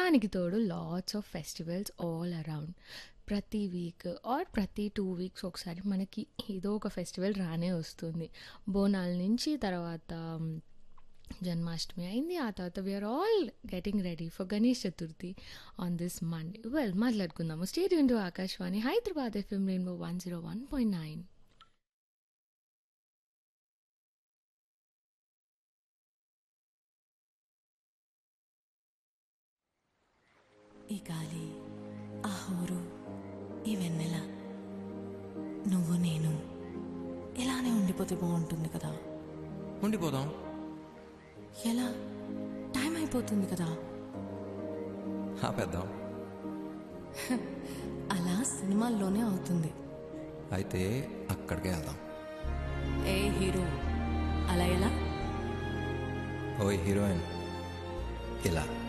దానికి తోడు lots of festivals all around ప్రతి వీక్ ఆర్ ప్రతి టూ వీక్స్ ఒకసారి మనకి ఏదో ఒక ఫెస్టివల్ రానే వస్తుంది బోనాల నుంచి తర్వాత మ్, జన్మాష్టమి అయింది ఆ తర్వాత we're all getting ready for Ganesh Chaturthi on this Monday well మాట్లాడుకుందాము stay tuned to Akashvani Hyderabad FM rainbow one zero one point nine ఈ గాలి ఆ హోరు ఈ వెన్నెల నువ్వు నేను ఇలానే ఉండిపోతే బాగుంటుంది కదా ఉండిపోదాం ఎలా టైం అయిపోతుంది కదా ఆపేద్దాం అలా సినిమాల్లోనే అవుతుంది అయితే అక్కడికే వెళ్దాం ఏ హీరో అలా ఎలా ఓ హీరోయిన్ ఇలా